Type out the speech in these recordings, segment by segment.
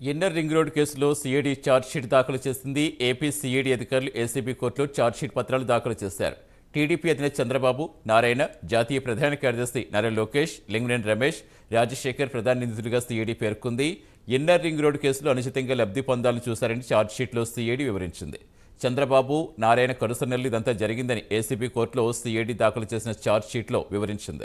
inner ring road కేసులో CID chargesheet దాఖలు చేసింది ఏపీ సిఐడి అధికారులు ఏసీబీ కోర్టులో ఛార్జ్షీట్ పత్రాలు దాఖలు చేశారు టీడీపీ అధినేత చంద్రబాబు నారాయణ జాతీయ ప్రధాన కార్యదర్శి నారా లోకేష్ లింగనేని రమేష్ రాజశేఖర్ ప్రధాన నిందితులుగా సిఐడి పేర్కొంది ఇన్నర్ రింగ్ రోడ్ కేసులో అనుచితంగా లబ్ధి పొందాలని చూశారని ఛార్జ్షీట్లో సిఐడి వివరించింది చంద్రబాబు నారాయణ కరుసనల్లి ఇదంతా జరిగిందని ఏసీబీ కోర్టులో సిఐడి దాఖలు చేసిన ఛార్జ్షీట్లో వివరించింది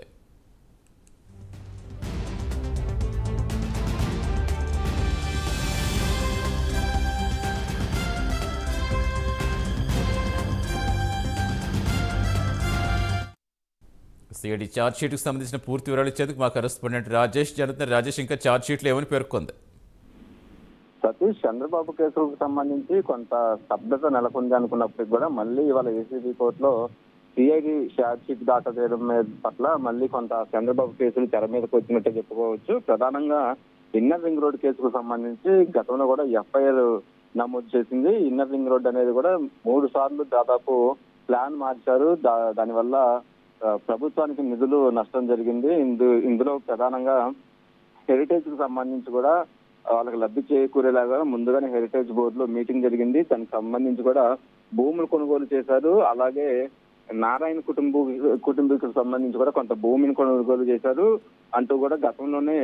సిఐడి ఛార్జ్ షీట్కి సంబంధించిన పూర్తి వివరాలు ఇచ్చేందుకు మా కరెస్పాండెంట్ రాజేష్ జనతన్ రాజేష్ ఇంకా ఛార్జ్ షీట్లో ఏమని పేర్కొంది సతీష్ చంద్రబాబు కేసులకు సంబంధించి కొంత స్తబ్దత నెలకొంది అనుకున్నప్పటికీ కూడా మళ్ళీ ఇవాళ ఏసీబీ కోర్టులో సిఐడి ఛార్జ్ షీట్ దాఖలు చేయడం మీద పట్ల మళ్ళీ కొంత చంద్రబాబు కేసులు తెర మీదకి వచ్చినట్టే చెప్పుకోవచ్చు ప్రధానంగా ఇన్నర్ రింగ్ రోడ్ కేసుకు సంబంధించి గతంలో కూడా ఎఫ్ఐఆర్ నమోదు చేసింది ఇన్నర్ రింగ్ రోడ్ అనేది కూడా మూడు సార్లు దాదాపు ప్లాన్ మార్చారు దా- దానివల్ల ఆ, ప్రభుత్వానికి నిధులు నష్టం జరిగింది ఇందు ఇందులో ప్రధానంగా హెరిటేజ్ కు సంబంధించి కూడా వాళ్ళకి లబ్ధి చేకూరేలాగా ముందుగానే హెరిటేజ్ బోర్డులో మీటింగ్ జరిగింది దానికి సంబంధించి కూడా భూములు కొనుగోలు చేశారు అలాగే నారాయణ కుటుంబ కుటుంబీకులకు సంబంధించి కూడా కొంత భూమిని కొనుగోలు చేశారు అంటూ కూడా గతంలోనే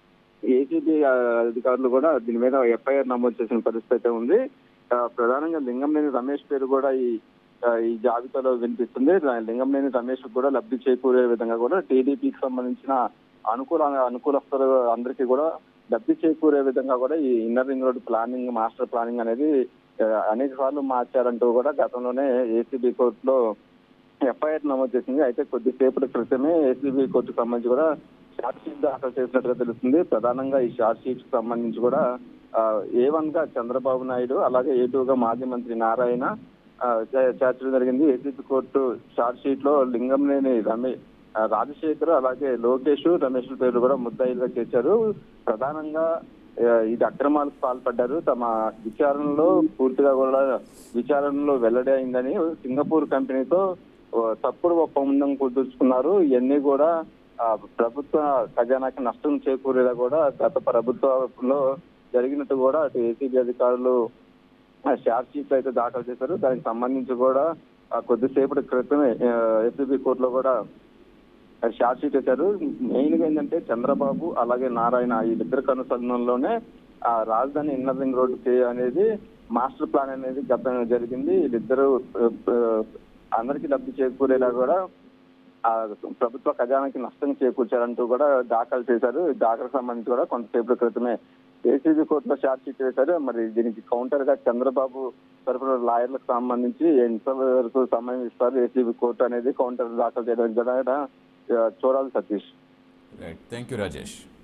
ఏసీబీ అధికారులు కూడా దీని మీద ఎఫ్ఐఆర్ నమోదు చేసిన పరిస్థితి అయితే ఉంది ఆ, ప్రధానంగా లింగంనేని రమేష్ పేరు కూడా ఈ ఆ, ఈ జాబితాలో వినిపిస్తుంది లింగంనేని రమేష్ కూడా లబ్ధి చేకూరే విధంగా కూడా టీడీపీకి సంబంధించిన అనుకూల అనుకూలస్తులు అందరికీ కూడా లబ్ధి చేకూరే విధంగా కూడా ఈ inner ring road planning master planning అనేది ఆ, అనేక సార్లు మార్చారంటూ కూడా గతంలోనే ఏసీబీ కోర్టులో ఎఫ్ఐఆర్ నమోదు చేసింది అయితే కొద్దిసేపటి క్రితమే ఏసీబీ కోర్టుకు సంబంధించి కూడా షార్ట్ షీట్ దాఖలు చేసినట్టుగా తెలుస్తుంది ప్రధానంగా ఈ షార్ట్ షీట్ కు సంబంధించి కూడా ఏ వన్ గా చంద్రబాబు నాయుడు అలాగే ఏ టూ గా మాజీ మంత్రి నారాయణ ఆ, చే- చేర్చడం జరిగింది ఏసీబీ కోర్టు షార్ట్ షీట్ లో లింగంనేని రమే ఆ, రాజశేఖర్ అలాగే లోకేష్ రమేష్ పేర్లు కూడా ముద్దాయిలుగా చేర్చారు ప్రధానంగా ఆ, ఇది అక్రమాలకు పాల్పడ్డారు తమ విచారణలో పూర్తిగా కూడా విచారణలో వెల్లడి అయిందని సింగపూర్ కంపెనీతో ఓ, తప్పుడు ఒప్పందం కుదుర్చుకున్నారు ఇవన్నీ కూడా ఆ, ప్రభుత్వ ఖజానాకి నష్టం చేకూరేలా కూడా గత ప్రభుత్వంలో జరిగినట్టు కూడా అటు ఏసీబీ అధికారులు షార్ట్ షీట్ అయితే దాఖలు చేశారు దానికి సంబంధించి కూడా ఆ, కొద్దిసేపటి క్రితమే ఏసీబీ కోర్టులో కూడా షార్ట్ షీట్ వేశారు మెయిన్ గా ఏంటంటే చంద్రబాబు అలాగే నారాయణ ఈ ఇద్దరు కనుసంధానంలోనే ఆ రాజధాని ఇన్నర్ రింగ్ రోడ్ అనేది మాస్టర్ ప్లాన్ అనేది గత జరిగింది వీళ్ళిద్దరు ఆ, ఆ, అందరికీ లబ్ధి చేకూరేలా కూడా ఆ ప్రభుత్వ ఖజానాకి నష్టం చేకూర్చారంటూ కూడా దాఖలు చేశారు ఈ దాఖలకు సంబంధించి కూడా కొంతసేపటి క్రితమే ఏసీబీ కోర్టులో ఛార్జ్ షీట్ వేశారు మరి దీనికి కౌంటర్ గా చంద్రబాబు తరఫున లాయర్లకు సంబంధించి ఎంత వరకు సమయం ఇస్తారు ఏసీబీ కోర్టు అనేది కౌంటర్ దాఖలు చేయడానికి కూడా ఆ, చూడాలి Satish right thank you Rajesh